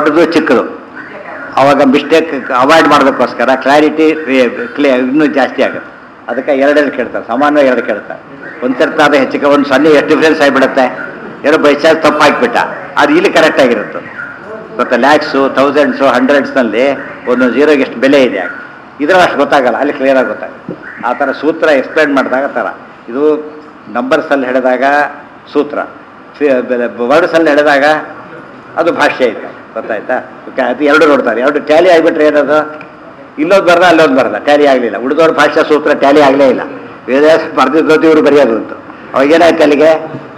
ದೊಡ್ಡದು ಚಿಕ್ಕದು ಅವಾಗ ಮಿಸ್ಟೇಕ್ ಅವಾಯ್ಡ್ ಮಾಡೋದಕ್ಕೋಸ್ಕರ ಕ್ಲಾರಿಟಿ ಕ್ಲಿಯ ಇನ್ನೂ ಜಾಸ್ತಿ ಆಗುತ್ತೆ ಅದಕ್ಕೆ ಎರಡೆರಡು ಕೇಳ್ತಾರೆ ಸಾಮಾನ್ಯವಾಗಿ ಎರಡು ಕೇಳ್ತಾರೆ ಒಂದು ಸರ್ತಾದ ಹೆಚ್ಚಿಗೆ ಒಂದು ಸಣ್ಣ ಎಷ್ಟು ಡಿಫ್ರೆನ್ಸ್ ಆಗಿಬಿಡುತ್ತೆ ಏನೋ ಬೈ ಚಾರ್ಜ್ ತಪ್ಪು ಹಾಕ್ಬಿಟ್ಟ ಅದು ಇಲ್ಲಿ ಕರೆಕ್ಟ್ ಆಗಿರುತ್ತೆ ಗೊತ್ತಾ ಲ್ಯಾಕ್ಸು ಥೌಸಂಡ್ಸು ಹಂಡ್ರೆಡ್ಸ್ನಲ್ಲಿ ಒಂದು ಜೀರೋಗೆ ಎಷ್ಟು ಬೆಲೆ ಇದೆ ಇದ್ರಲ್ಲಿ ಅಷ್ಟು ಗೊತ್ತಾಗಲ್ಲ ಅಲ್ಲಿ ಕ್ಲಿಯರ್ ಆಗಿ ಗೊತ್ತಾಗುತ್ತೆ ಆ ಥರ ಸೂತ್ರ ಎಕ್ಸ್ಪ್ಲೇನ್ ಮಾಡಿದಾಗ ಥರ ಇದು ನಂಬರ್ಸಲ್ಲಿ ಹೇಳಿದಾಗ ಸೂತ್ರ ವರ್ಡ್ಸಲ್ಲಿ ಹೇಳಿದಾಗ ಅದು ಭಾಷೆ ಇದೆ ಗೊತ್ತಾಯ್ತಾ ಓಕೆ, ಅದು ಎರಡು ನೋಡ್ತಾರೆ ಎರಡು ಟ್ಯಾಲಿ ಆಗಿಬಿಟ್ರೆ ಏನದು ಇಲ್ಲೊಂದು ಬರ್ದ ಅಲ್ಲೊಂದು ಬರ್ದ ಟ್ಯಾಲಿ ಆಗಲಿಲ್ಲ ಉಳಿದವ್ರ ಭಾಷಾ ಸೂತ್ರ ಟ್ಯಾಲಿ ಆಗಲೇ ಇಲ್ಲ ವೇದಾಸ ಬರ್ದಿದ್ದು ಇವರು ಬರೆಯೋದು ಅಂತ ಅವಾಗ ಏನಾಯ್ತು ಅಲ್ಲಿಗೆ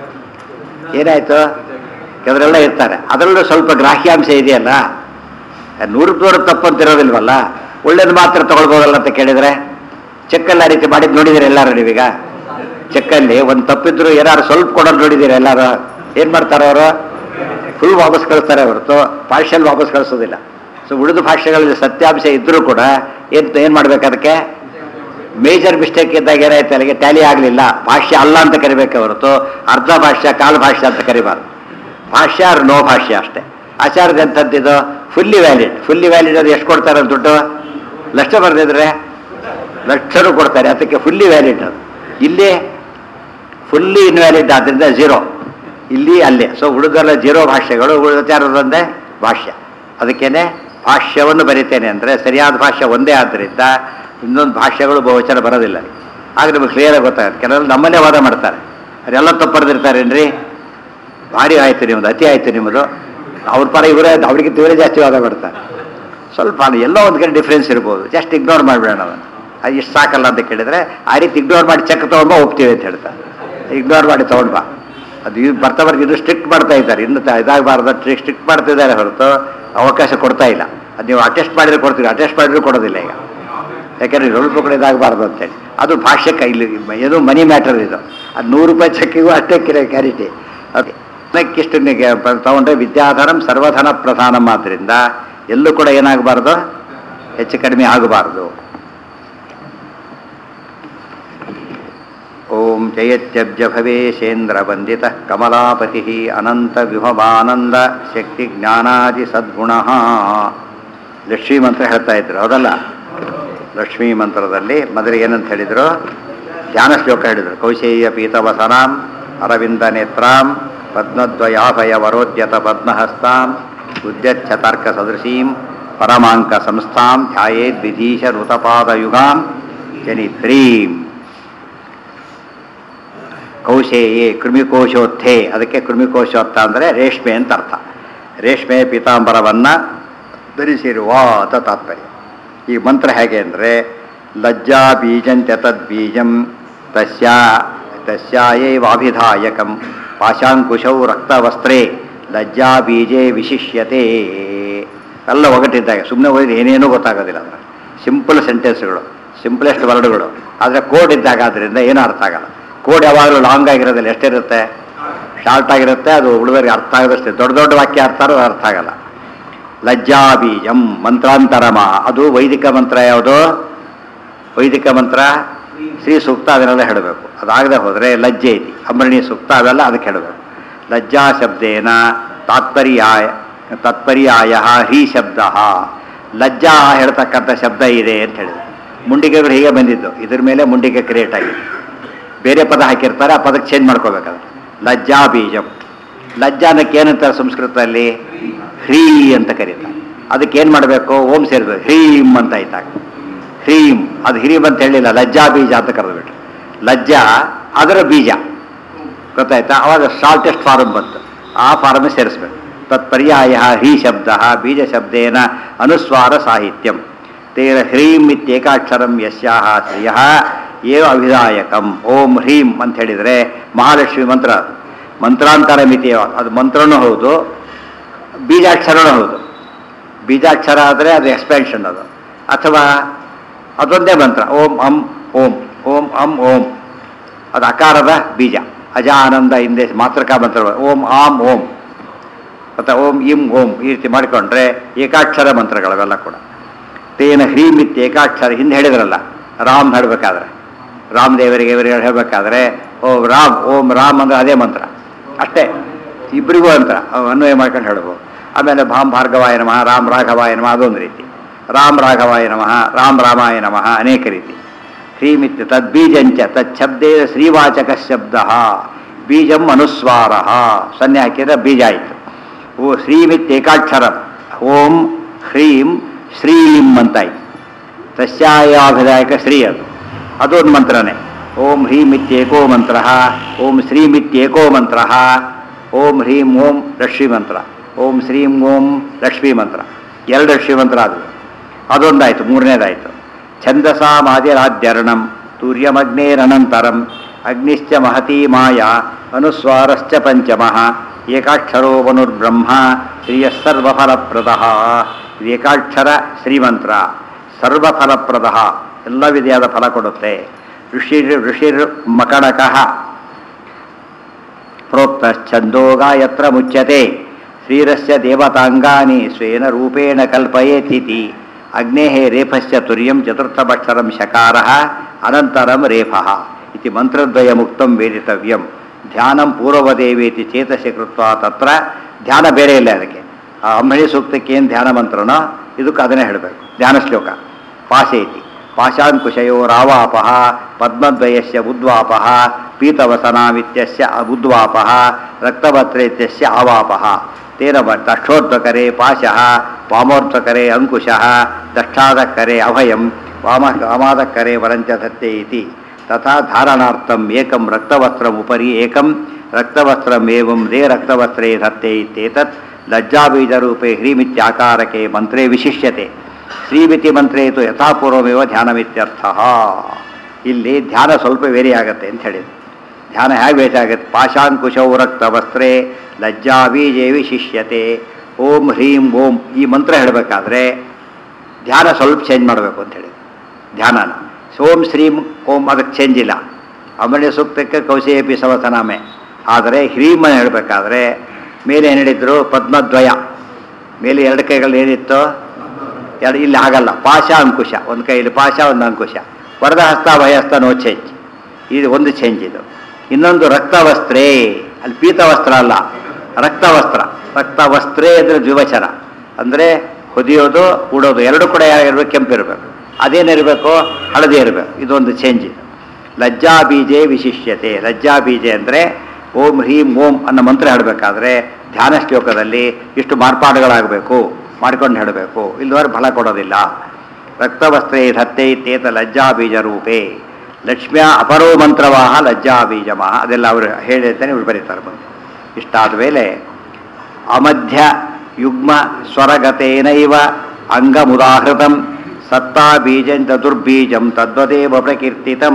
ಏನಾಯ್ತು ಕೆಲವರೆಲ್ಲ ಇರ್ತಾರೆ ಅದರಲ್ಲೂ ಸ್ವಲ್ಪ ಗ್ರಾಹ್ಯಾಂಶ ಇದೆಯಲ್ಲ ನೂರಕ್ಕೆ ನೂರು ತಪ್ಪಂತಿರೋದಿಲ್ವಲ್ಲ ಒಳ್ಳೇದು ಮಾತ್ರ ತಗೊಳ್ಬೋದಲ್ಲ ಅಂತ ಕೇಳಿದ್ರೆ ಚೆಕ್ಕಲ್ಲಿ ಆ ರೀತಿ ಮಾಡಿದ್ದು ನೋಡಿದಿರಿ ಎಲ್ಲಾರು ನೀವೀಗ ಚೆಕ್ಕಲ್ಲಿ ಒಂದು ತಪ್ಪಿದ್ರು ಏನಾರು ಸ್ವಲ್ಪ ಕೊಡೋದು ನೋಡಿದ್ದೀರಿ ಎಲ್ಲಾರು ಏನು ಮಾಡ್ತಾರೆ ಅವರು ಫುಲ್ ವಾಪಸ್ ಕಳಿಸ್ತಾರೆ ಹೊರತು ಪಾರ್ಷಲ್ ವಾಪಸ್ ಕಳಿಸೋದಿಲ್ಲ ಸೊ ಉಳಿದ ಭಾಷೆಗಳಲ್ಲಿ ಸತ್ಯಾಂಶ ಇದ್ದರೂ ಕೂಡ ಏನು ಏನು ಮಾಡ್ಬೇಕು ಅದಕ್ಕೆ ಮೇಜರ್ ಮಿಸ್ಟೇಕ್ ಇದ್ದಾಗ ಏನಾಯ್ತು ಅಲ್ಲಿಗೆ ಟ್ಯಾಲಿ ಆಗಲಿಲ್ಲ ಭಾಷ್ಯ ಅಲ್ಲ ಅಂತ ಕರಿಬೇಕೆ ಹೊರತು ಅರ್ಧ ಭಾಷ್ಯ ಕಾಲು ಭಾಷ್ಯ ಅಂತ ಕರಿಬಾರ್ದು ಭಾಷ್ಯ ಆರ್ ನೋ ಭಾಷ್ಯ ಅಷ್ಟೇ ಆಚಾರದ ಎಂಥದ್ದಿದು ಫುಲ್ಲಿ ವ್ಯಾಲಿಡ್ ಫುಲ್ಲಿ ವ್ಯಾಲಿಡ್ ಅದು ಎಷ್ಟು ಕೊಡ್ತಾರೆ ಅಂತ ದುಡ್ಡು ಲಕ್ಷ ಬರೆದಿದ್ರೆ ಲಕ್ಷರು ಕೊಡ್ತಾರೆ ಅದಕ್ಕೆ ಫುಲ್ಲಿ ವ್ಯಾಲಿಡ್ ಅದು ಇಲ್ಲಿ ಫುಲ್ಲಿ ಇನ್ವ್ಯಾಲಿಡ್ ಆದ್ದರಿಂದ ಝೀರೋ ಇಲ್ಲಿ ಅಲ್ಲೇ ಸೊ ಉಳಿದೆಲ್ಲ ಜೀರೋ ಭಾಷೆಗಳು ಉಳಿದಾರದೊಂದೇ ಭಾಷ್ಯ ಅದಕ್ಕೇನೆ ಭಾಷ್ಯವನ್ನು ಬರಿತೇನೆ ಅಂದರೆ ಸರಿಯಾದ ಭಾಷ್ಯ ಒಂದೇ ಆದ್ದರಿಂದ ಇನ್ನೊಂದು ಭಾಷೆಗಳು ಬಹುವಚನ ಬರೋದಿಲ್ಲ ಆಗ ನಿಮಗೆ ಕ್ಲಿಯರಾಗಿ ಗೊತ್ತಾಗುತ್ತೆ ಕೆಲವರು ನಮ್ಮನ್ನೇ ವಾದ ಮಾಡ್ತಾರೆ ಅವರೆಲ್ಲ ತಪ್ಪು ಬರೆದಿರ್ತಾರೇನ್ರಿ ಭಾರಿ ಆಯಿತು ನಿಮ್ಮದು ಅತಿ ಆಯಿತು ನಿಮ್ಮದು ಅವ್ರ ಪರ ಇವರೇ ಅವ್ರಿಗೆ ಇವರೇ ಜಾಸ್ತಿ ವಾದ ಮಾಡ್ತಾರೆ ಸ್ವಲ್ಪ ಅದು ಎಲ್ಲೋ ಒಂದು ಕಡೆ ಡಿಫ್ರೆನ್ಸ್ ಇರ್ಬೋದು ಜಸ್ಟ್ ಇಗ್ನೋರ್ ಮಾಡಿಬಿಡೋಣ ಅದನ್ನು ಅದು ಇಷ್ಟು ಸಾಕಲ್ಲ ಅಂತ ಕೇಳಿದರೆ ಆ ರೀತಿ ಇಗ್ನೋರ್ ಮಾಡಿ ಚೆಕ್ ತೊಗೊಂಡ್ಬಾ ಹೋಗ್ತೀವಿ ಅಂತ ಹೇಳ್ತಾರೆ ಇಗ್ನೋರ್ ಮಾಡಿ ತೊಗೊಂಡ್ಬಾ ಅದು ಇದು ಬರ್ತಾ ಬರ್ತಾ ಇದು ಸ್ಟ್ರಿಕ್ಟ್ ಮಾಡ್ತಾ ಇದ್ದಾರೆ ಇನ್ನು ತ- ಇದಾಗಬಾರ್ದು ಸ್ಟ್ರಿಕ್ಟ್ ಮಾಡ್ತಿದ್ದಾರೆ ಹೊರತು ಅವಕಾಶ ಕೊಡ್ತಾ ಇಲ್ಲ ಅದು ನೀವು ಅಟೆಸ್ಟ್ ಮಾಡಿದ್ರೆ ಕೊಡ್ತೀವಿ ಅಟೆಸ್ಟ್ ಮಾಡಿದ್ರು ಕೊಡೋದಿಲ್ಲ ಈಗ ಯಾಕಂದ್ರೆ ರೂಲ್ ಕೂಡ ಇದಾಗಬಾರ್ದು ಅಂತೇಳಿ ಅದು ಭಾಷೆ ಕೈಲಿ ಏನು ಮನಿ ಮ್ಯಾಟರ್ ಇದು ಅದು ನೂರು ರೂಪಾಯಿ ಚೆಕ್ಕಿಗೂ ಅಷ್ಟೇ ಕಿರ ಕ್ಯಾರಿಟಿ ಓಕೆ ಅದಕ್ಕಿಷ್ಟು ತಗೊಂಡ್ರೆ ವಿದ್ಯಾಧನಂ ಸರ್ವಧನ ಪ್ರಧಾನಂ ಆದ್ದರಿಂದ ಎಲ್ಲೂ ಕೂಡ ಏನಾಗಬಾರ್ದು ಹೆಚ್ಚು ಕಡಿಮೆ ಆಗಬಾರ್ದು ಓಂ ಜಯತ್ಯಬ್ಜ ಭವೇಶೇಂದ್ರ ವಂದಿತ ಕಮಲಾಪತಿ ಅನಂತ ವಿಭವಾನಂದ ಶಕ್ತಿ ಜ್ಞಾನಾದಿ ಸದ್ಗುಣ ಲಕ್ಷ್ಮೀ ಮಂತ್ರ ಹೇಳ್ತಾ ಇದ್ರು ಹೌದಲ್ಲ ಲಕ್ಷ್ಮೀ ಮಂತ್ರದಲ್ಲಿ ಮೊದಲಿಗೆ ಏನಂತ ಹೇಳಿದ್ರು ಧ್ಯಾನ ಶ್ಲೋಕ ಹೇಳಿದರು ಕೌಶೇಯ ಪೀತವಸನಾಂ ಅರವಿಂದ ನೇತ್ರಾಂ ಪದ್ಮದ್ವಯಾಭಯ ವರೋದ್ಯತ ಪದ್ಮಹಸ್ತಾಂ ಉದ್ಯಚ್ಛತಾರ್ಕ ಸದೃಶೀಂ ಪರಮಾಂಕ ಸಂಸ್ಥಾಂ ಧ್ಯಾಯೇದ್ ವಿಧೀಶ ಋತಪಾದಯುಗಾಂ ಜನಿತ್ರೀಂ ಕೌಶೇಯೇ ಕೃಮಿಕೋಶೋತ್ಥೆ ಅದಕ್ಕೆ ಕೃಮಿಕೋಶೋತ್ಥ ಅಂದರೆ ರೇಷ್ಮೆ ಅಂತ ಅರ್ಥ ರೇಷ್ಮೆ ಪೀತಾಂಬರವನ್ನು ಧರಿಸಿರುವ ಅಂತ ತಾತ್ಪರ್ಯ ಈ ಮಂತ್ರ ಹೇಗೆ ಅಂದರೆ ಲಜ್ಜಾ ಬೀಜಂತ್ಯ ತದ್ಬೀಜಂ ತಸ್ಯಾ ತಸ್ಯಾಯೇವಾಭಿಧಾಯಕಂ ಪಾಶಾಂಕುಶೌ ರಕ್ತವಸ್ತ್ರೇ ಲಜ್ಜಾ ಬೀಜೇ ವಿಶಿಷ್ಯತೆ ಎಲ್ಲ ಒಗಟಿದ್ದಾಗ ಸುಮ್ಮನೆ ಓದಿದ್ರೆ ಏನೇನೂ ಗೊತ್ತಾಗೋದಿಲ್ಲ ಅದರ ಸಿಂಪಲ್ ಸೆಂಟೆನ್ಸ್ಗಳು ಸಿಂಪಲೆಸ್ಟ್ ವರ್ಡ್ಗಳು ಆದರೆ ಕೋಡ್ ಇದ್ದಾಗ ಆದ್ದರಿಂದ ಏನೂ ಅರ್ಥ ಆಗಲ್ಲ ಕೋಡ್ ಯಾವಾಗಲೂ ಲಾಂಗ್ ಆಗಿರೋದಿಲ್ಲ ಎಷ್ಟಿರುತ್ತೆ ಶಾರ್ಟ್ ಆಗಿರುತ್ತೆ ಅದು ಉಳಿದವರಿಗೆ ಅರ್ಥ ಆಗೋದಷ್ಟೇ ದೊಡ್ಡ ದೊಡ್ಡ ವಾಕ್ಯ ಅರ್ಥ ಆದ್ರೂ ಅರ್ಥ ಆಗಲ್ಲ ಲಜ್ಜಾ ಬೀಜಂ ಮಂತ್ರಾಂತರಮ ಅದು ವೈದಿಕ ಮಂತ್ರ ಯಾವುದು ವೈದಿಕ ಮಂತ್ರ ಶ್ರೀ ಸೂಕ್ತ ಅದನ್ನೆಲ್ಲ ಹೇಳಬೇಕು ಅದಾಗದೆ ಹೋದರೆ ಲಜ್ಜೆ ಐತಿ ಅಂಬರಣಿ ಸೂಕ್ತ ಅವೆಲ್ಲ ಅದಕ್ಕೆ ಹೇಳಬೇಕು ಲಜ್ಜಾ ಶಬ್ದೇನ ತಾತ್ಪರ್ಯಾಯ ತಾತ್ಪರ್ಯಾಯ ಹಿ ಶಬ್ದ ಲಜ್ಜಾ ಹೇಳ್ತಕ್ಕಂಥ ಶಬ್ದ ಇದೆ ಅಂತ ಹೇಳಿದ್ರು ಮುಂಡಿಗೆಗಳು ಹೀಗೆ ಬಂದಿದ್ದು ಇದ್ರ ಮೇಲೆ ಮುಂಡಿಗೆ ಕ್ರಿಯೇಟ್ ಆಗಿದೆ ಬೇರೆ ಪದ ಹಾಕಿರ್ತಾರೆ ಆ ಪದಕ್ಕೆ ಚೇಂಜ್ ಮಾಡ್ಕೋಬೇಕಾದ್ರೆ ಲಜ್ಜಾ ಬೀಜಂ ಲಜ್ಜಾನಕ್ಕೆ ಏನಂತಾರೆ ಸಂಸ್ಕೃತದಲ್ಲಿ ಹ್ರೀ ಅಂತ ಕರೀತಾರೆ ಅದಕ್ಕೆ ಏನು ಮಾಡಬೇಕು ಓಂ ಸೇರಿದ್ರು ಹ್ರೀಂ ಅಂತ ಆಯ್ತಾಗ ಹ್ರೀಂ ಅದು ಹ್ರೀಂ ಅಂತ ಹೇಳಿಲ್ಲ ಲಜ್ಜಾ ಬೀಜ ಅಂತ ಕರೆದ್ಬಿಟ್ರು ಲಜ್ಜಾ ಅದರ ಬೀಜ ಗೊತ್ತಾಯ್ತಾ ಅವಾಗ ಶಾರ್ಟೆಸ್ಟ್ ಫಾರಮ್ ಬಂತು ಆ ಫಾರಮ್ ಸೇರಿಸ್ಬೇಕು ತತ್ಪರ್ಯಾಯ ಹ್ರೀ ಶಬ್ದ ಬೀಜ ಶಬ್ದೇನ ಅನುಸ್ವಾರ ಸಾಹಿತ್ಯಂ ತೇನ ಹ್ರೀಂ ಇತ್ಯೇಕಾಕ್ಷರಂ ಯಸ್ಯಾಹ ಶ್ರಿಯ ಏವ ಅಭಿದಾಯಕಂ ಓಂ ಹ್ರೀಂ ಅಂತ ಹೇಳಿದರೆ ಮಹಾಲಕ್ಷ್ಮಿ ಮಂತ್ರ ಅದು. ಮಂತ್ರಾಂತರ ಮಿತಿ ಅದು ಮಂತ್ರನೂ ಹೌದು ಬೀಜಾಕ್ಷರನೂ ಹೌದು ಬೀಜಾಕ್ಷರ ಆದರೆ ಅದು ಎಕ್ಸ್ಪೆನ್ಷನ್ ಅದು ಅಥವಾ ಅದೊಂದೇ ಮಂತ್ರ ಓಂ ಅಂ ಓಂ ಓಂ ಅಂ ಓಂ ಅದು ಅಕಾರದ ಬೀಜ ಅಜಾನಂದ ಹಿಂದೆ ಮಾತೃಕಾ ಮಂತ್ರಗಳು ಓಂ ಆಂ ಓಂ ಮತ್ತು ಓಂ ಇಂ ಓಂ ಈ ರೀತಿ ಮಾಡಿಕೊಂಡ್ರೆ ಏಕಾಕ್ಷರ ಮಂತ್ರಗಳವೆಲ್ಲ ಕೂಡ ತೇನ ಹ್ರೀಂ ಇತ್ತು ಏಕಾಕ್ಷರ ಹಿಂದೆ ಹೇಳಿದ್ರಲ್ಲ ರಾಮ್ ಹೇಳಬೇಕಾದ್ರೆ ರಾಮದೇವರಿಗೆ ಇವರಿಗೆ ಹೇಳಬೇಕಾದ್ರೆ ಓಂ ರಾಮ್ ಓಂ ರಾಮ್ ಅಂದ್ರೆ ಅದೇ ಮಂತ್ರ ಅಷ್ಟೇ ಇಬ್ಬರಿಗೂ ಅಂತ ಅನ್ವಯ ಮಾಡ್ಕೊಂಡು ಹೇಳ್ಬೋದು ಆಮೇಲೆ ಭಾಮ್ ಭಾರ್ಗವಾಯ ನಮಃ ರಾಮ್ ರಾಘವಾಯ ನಮಃ ಅದೊಂದು ರೀತಿ ರಾಮ್ ರಾಘವಾಯ ನಮಃ ರಾಮ್ ರಾಮಾಯ ನಮಃ ಅನೇಕ ರೀತಿ ಶ್ರೀಮಿತ್ ತದ್ಬೀಜಂಚ ತಚ್ಛಬ್ದೇ ಶ್ರೀವಾಚಕ ಶಬ್ದ ಬೀಜಂ ಅನುಸ್ವಾರ ಸೊನ್ನೆ ಹಾಕಿದ್ರೆ ಬೀಜ ಆಯಿತು ಓ ಶ್ರೀಮಿತ್ ಏಕಾಕ್ಷರ ಓಂ ಹ್ರೀಂ ಶ್ರೀಂ ಅಂತಾಯ್ತು ತಸ್ಯಾಯಾಭಿದಾಯಕ ಶ್ರೀ ಅದು ಅದೊಂದು ಮಂತ್ರನೇ ಓಂ ಹ್ರೀಂ ಇತ್ಯೇಕೋ ಮಂತ್ರ ಓಂ ಶ್ರೀಂ ಇತ್ಯೇಕೋ ಮಂತ್ರ ಓಂ ಹ್ರೀಂ ಓಂ ಲಕ್ಷ್ಮೀ ಮಂತ್ರ ಓಂ ಶ್ರೀಂ ಓಂ ಲಕ್ಷ್ಮೀ ಮಂತ್ರ ಎರಡು ಲಕ್ಷ್ಮೀ ಮಂತ್ರ ಅದು ಅದೊಂದಾಯಿತು ಮೂರನೇದಾಯಿತು ಛಂದಸಾಮಾದಿರಾಧ್ಯರಣಂ ತೂರ್ಯಮಗ್ನೇರನಂತರಂ ಅಗ್ನಿಶ್ಚ ಮಹತೀ ಮಾಯಾ ಅನುಸ್ವಾರಶ್ಚ ಪಂಚಮಃ ಏಕಾಕ್ಷರೋ ವನುರ್ಬ್ರಹ್ಮ ಶ್ರೀಯಃ ಸರ್ವಫಲಪ್ರದಃ ಇದು ಏಕಾಕ್ಷರ ಶ್ರೀಮಂತ್ರ ಸರ್ವಫಲಪ್ರದ ಎಲ್ಲ ವಿಧೆಯಾದ ಫಲ ಕೊಡುತ್ತೆ ಋಷಿರ್ ಋಷಿರ್ ಮಕಣಕಃ ಪ್ರೋಕ್ತಶ್ಚಂದೋ ಗಾಯತ್ರ ಮುಚ್ಯತೆ ಶ್ರೀರಸ್ಯ ದೇವತಾಂಗಾನಿ ಸ್ವೇನ ರೂಪೇಣ ಕಲ್ಪಯೇತಿತಿ ಅಗ್ನೇಃ ರೇಫಶ್ಚ ತುರ್ಯಂ ಚತುರ್ಥಭಕ್ಷರಂ ಶಕಾರಃ ಅನಂತರಂ ರೇಫಃ ಇತಿ ಮಂತ್ರದ್ವಯಮುಕ್ತಂ ವೇದಿತವ್ಯಂ ಧ್ಯಾನಂ ಪೂರ್ವದೇವೇತಿ ಚೇತಸಿ ಕೃತ್ವ ತತ್ರ ಧ್ಯಾನ ಬೇರೆ ಇಲ್ಲ ಅದಕ್ಕೆ ಆ ಅಂಬಳಿ ಸೂಕ್ತಕ್ಕೆ ಏನು ಧ್ಯಾನ ಮಂತ್ರನೋ ಇದಕ್ಕೆ ಅದನ್ನೇ ಹೇಳಬೇಕು ಧ್ಯಾನ ಶ್ಲೋಕ ಪಾಶೇತಿ ಪಾಶಾಂಕುಶಯೋ ರಾವಾಪಃ ಪದ್ಮದ್ವಯಸ್ಯ ಉದ್ವಾಪಃ ಪೀತವಸನಾಮಿತ್ಯಸ್ಯ ಉದ್ವಾಪಃ ರಕ್ತಭತ್ರೇತ್ಯಸ್ಯ ಆವಾಪಃ ತೇನ ದಕ್ಷೋದ್ವಕರೆ ಪಾಶಃ ವಾಮೋರ್ಧ್ವಕರೆ ಅಂಕುಶಃ ದಕ್ಷಾದಕರೆ ಅಭಯಂ ವಾಮ ವಾಮಾದಕರೆ ವರಂಚ ದತ್ತೆ ಇತಿ ತಥಾ ಧಾರಣಾರ್ಥಂ ಏಕಂ ರಕ್ತವಸ್ತ್ರಂ ಉಪರಿ ಏಕಂ ರಕ್ತವಸ್ತ್ರಂ ಏವಂ ದೇ ರಕ್ತವಸ್ತ್ರೇ ದತ್ತೆ ಇತ್ಯೇತತ್ ಲಜ್ಜಾಬೀಜರೂಪೇ ಹ್ರೀಮಿತ್ಯಾಕಾರಕೆ ಮಂತ್ರೇ ವಿಶಿಷ್ಯತೆ ಶ್ರೀಮಿತಿ ಮಂತ್ರೇ ತು ಯಥಾಪೂರ್ವಮೇವ ಧ್ಯಾನಮಿತ್ಯರ್ಥ ಇಲ್ಲಿ ಧ್ಯಾನ ಸ್ವಲ್ಪ ವೇರಿ ಆಗುತ್ತೆ ಅಂತ ಹೇಳಿದ್ರು ಧ್ಯಾನ ಹೇಗೆ ವೇರಿ ಆಗುತ್ತೆ ಪಾಶಾಂಕುಶೌ ರಕ್ತವಸ್ತ್ರೇ ಲಜ್ಜಾಬೀಜೇ ವಿಶಿಷ್ಯತೆ ಓಂ ಹ್ರೀಂ ಓಂ ಈ ಮಂತ್ರ ಹೇಳಬೇಕಾದ್ರೆ ಧ್ಯಾನ ಸ್ವಲ್ಪ ಚೇಂಜ್ ಮಾಡಬೇಕು ಅಂತ ಹೇಳಿ ಧ್ಯಾನನ ಓಂ ಶ್ರೀಂ ಓಂ ಅದಕ್ಕೆ ಚೇಂಜ್ ಇಲ್ಲ ಅಮರಣ್ಯ ಸೂಕ್ತಕ್ಕೆ ಕೌಶೇಪಿ ಸವಸನಾಮೆ ಆದರೆ ಹ್ರೀಂ ಹೇಳಬೇಕಾದ್ರೆ ಮೇಲೆ ಏನು ಹೇಳಿದ್ರು ಪದ್ಮದ್ವಯ ಮೇಲೆ ಎರಡು ಕೈಗಳು ಏನಿತ್ತು ಎರಡು ಇಲ್ಲಿ ಆಗಲ್ಲ ಪಾಶ ಅಂಕುಶ ಒಂದು ಕೈಯಲ್ಲಿ ಪಾಶ ಒಂದು ಅಂಕುಶ ವರದ ಹಸ್ತ ಭಯಸ್ತ ನೋ ಚೇಂಜ್ ಇದು ಒಂದು ಚೇಂಜ್ ಇದು ಇನ್ನೊಂದು ರಕ್ತವಸ್ತ್ರೇ ಅಲ್ಲಿ ಪೀತವಸ್ತ್ರ ಅಲ್ಲ ರಕ್ತವಸ್ತ್ರ ರಕ್ತವಸ್ತ್ರೇ ಅಂದರೆ ದ್ವಿವಚನ ಅಂದರೆ ಹೊದಿಯೋದು ಉಡೋದು ಎರಡು ಕೂಡ ಇರಬೇಕು ಕೆಂಪಿರಬೇಕು ಅದೇನಿರಬೇಕು ಹಳದಿ ಇರಬೇಕು ಇದೊಂದು ಚೇಂಜ್ ಇದು ಲಜ್ಜಾ ಬೀಜೆ ವಿಶಿಷ್ಯತೆ ಲಜ್ಜಾ ಬೀಜೆ ಅಂದರೆ ಓಂ ಹ್ರೀಂ ಓಂ ಅನ್ನೋ ಮಂತ್ರ ಹೇಳಬೇಕಾದ್ರೆ ಧ್ಯಾನ ಶ್ಲೋಕದಲ್ಲಿ ಇಷ್ಟು ಮಾರ್ಪಾಡುಗಳಾಗಬೇಕು ಮಾಡ್ಕೊಂಡು ಹೇಳಬೇಕು ಇಲ್ಲದವ್ರು ಫಲ ಕೊಡೋದಿಲ್ಲ ರಕ್ತವಸ್ತ್ರೇ ಧತ್ತೆ ತೇತ ಲಜ್ಜಾ ಬೀಜ ರೂಪೇ ಲಕ್ಷ್ಮ್ಯ ಅಪರೋ ಮಂತ್ರವಾಹ ಲಜ್ಜಾ ಬೀಜಮಃ ಅದೆಲ್ಲ ಅವರು ಹೇಳಿರ್ತಾನೆ ಇವ್ರು ಬರೀತಾರೆ ಬಂದು ಇಷ್ಟಾದ ಮೇಲೆ ಅಮಧ್ಯ ಯುಗ್ಮ ಸ್ವರಗತೇನೈವ ಅಂಗಮುದಾಹೃತಂ ಸತ್ತಾ ಬೀಜಂ ಚತುರ್ಬೀಜಂ ತದ್ವದೇವ ಪ್ರಕೀರ್ತಿತಂ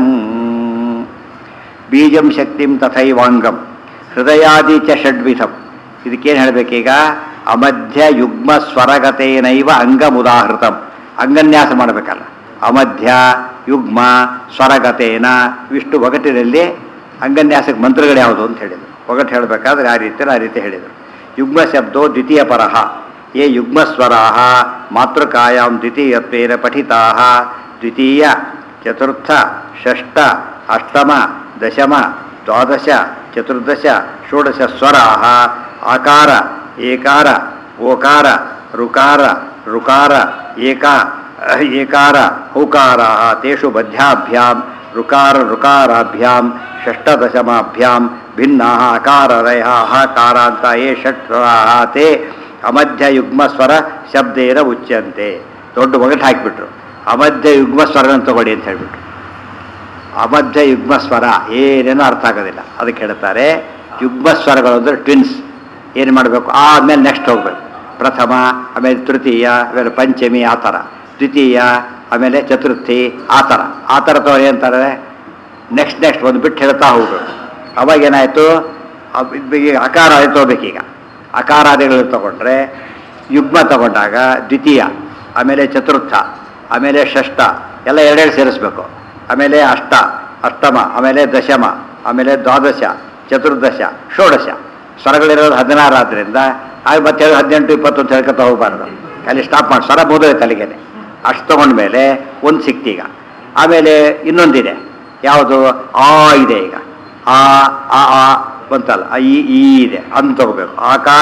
ಬೀಜಂ ಶಕ್ತಿಂ ತಥೈವಾಂಗಂ ಹೃದಯಾದಿ ಚ ಷಡ್ವಿಧಂ ಇದಕ್ಕೇನು ಹೇಳಬೇಕೀಗ ಅಮಧ್ಯ ಯುಗ್ಮ ಸ್ವರಗತೇನೈವ ಅಂಗಮುದಾಹೃತಂ ಅಂಗನ್ಯಾಸ ಮಾಡಬೇಕಲ್ಲ ಅಮಧ್ಯ ಯುಗ್ಮ ಸ್ವರಗತೇನ ಇಷ್ಟು ಒಗಟಿನಲ್ಲಿ ಅಂಗನ್ಯಾಸಕ್ಕೆ ಮಂತ್ರಗಳು ಯಾವುದು ಅಂತ ಹೇಳಿದರು ಒಗಟು ಹೇಳಬೇಕಾದ್ರೆ ಆ ರೀತಿ ಆ ರೀತಿ ಹೇಳಿದರು ಯುಗ್ಮ ಶಬ್ದೋ ದ್ವಿತೀಯ ಪರಃ ಯೇ ಯುಗ್ಮಸ್ವರಾः ಮಾತೃಕಾಯಾಂ ದ್ವಿತೀಯತ್ವೇನ ಪಠಿತಾः ದ್ವಿತೀಯ ಚತುರ್ಥ ಷಷ್ಠ ಅಷ್ಟಮ ದಶಮ ದ್ವಾದಶ ಚತುರ್ದಶ ಷೋಡಶ ಸ್ವರಾः ಆಕಾರ ಏಕಾರ ಓಕಾರ ಋಕಾರ ಋಕಾರ ಏಕ ಏಕಾರ ಹೌಕಾರಾः ತೇಷು ಬದ್ಧ್ಯಾಭ್ಯಾಂ ಋಕಾರ ಋಕಾರಾಭ್ಯಾಂ ಷಷ್ಟದಶಮಾಭ್ಯಾಂ ಭಿನ್ನಾः ಅಕಾರರಯः ಅಹಕಾರ ಅಂತ ಯೇ ಷಟ್ ಸ್ವರಾः ತೇ ಅಮಧ್ಯ ಯುಗ್ಮಸ್ವರ ಶಬ್ದೇನ ಉಚ್ಯಂತೆ ದೊಡ್ಡ ಒಗಟು ಹಾಕಿಬಿಟ್ರು ಅಮಧ್ಯ ಯುಗ್ಮಸ್ವರನ ತಗೊಳ್ಳಿ ಅಂತ ಹೇಳ್ಬಿಟ್ರು ಅಮಧ್ಯ ಯುಗ್ಮಸ್ವರ ಏನೇನೋ ಅರ್ಥ ಆಗೋದಿಲ್ಲ ಅದಕ್ಕೆ ಹೇಳ್ತಾರೆ ಯುಗ್ಮಸ್ವರಗಳು ಅಂದರೆ ಟ್ವಿನ್ಸ್ ಏನು ಮಾಡಬೇಕು ಆಮೇಲೆ ನೆಕ್ಸ್ಟ್ ಹೋಗ್ಬೇಕು ಪ್ರಥಮ ಆಮೇಲೆ ತೃತೀಯ ಆಮೇಲೆ ಪಂಚಮಿ ಆ ಥರ ದ್ವಿತೀಯ ಆಮೇಲೆ ಚತುರ್ಥಿ ಆ ಥರ ಆ ಥರ ತಗೊಳ್ಳಿ ಅಂತಾರೆ ನೆಕ್ಸ್ಟ್ ನೆಕ್ಸ್ಟ್ ಒಂದು ಬಿಟ್ಟು ಹೇಳ್ತಾ ಹೋಗ್ಬೇಕು ಅವಾಗ ಏನಾಯಿತು ಅಕಾರ ತಗೋಬೇಕೀಗ ಅಕಾರಾದಿಗಳು ತಗೊಂಡ್ರೆ ಯುಗ್ಮ ತಗೊಂಡಾಗ ದ್ವಿತೀಯ ಆಮೇಲೆ ಚತುರ್ಥ ಆಮೇಲೆ ಷಷ್ಠ ಎಲ್ಲ ಎರಡೆರಡು ಸೇರಿಸ್ಬೇಕು ಆಮೇಲೆ ಅಷ್ಟ ಅಷ್ಟಮ ಆಮೇಲೆ ದಶಮ ಆಮೇಲೆ ದ್ವಾದಶ ಚತುರ್ದಶ ಷೋಡಶ ಸ್ವರಗಳಿರೋದು ಹದಿನಾರು ಆದ್ದರಿಂದ ಆಗ ಮತ್ತೆ ಹೇಳಿ ಹದಿನೆಂಟು ಇಪ್ಪತ್ತು ಅಂತ ಹೇಳ್ಕೊತಾ ಹೋಗ್ಬಾರ್ದು ಅಲ್ಲಿ ಸ್ಟಾಪ್ ಮಾಡಿ ಸ್ವರ ಬೋಧನೆ ತಲೆಗೇನೆ ಅಷ್ಟು ತಗೊಂಡ್ಮೇಲೆ ಒಂದು ಸಿಕ್ತೀಗ ಆಮೇಲೆ ಇನ್ನೊಂದಿದೆ ಯಾವುದು ಆ ಇದೆ ಈಗ ಆ ಆ ಆ ಬಂತಲ್ಲ ಆ ಈ ಈ ಇದೆ ಅಂತ ತಗೋಬೇಕು ಆಕಾರ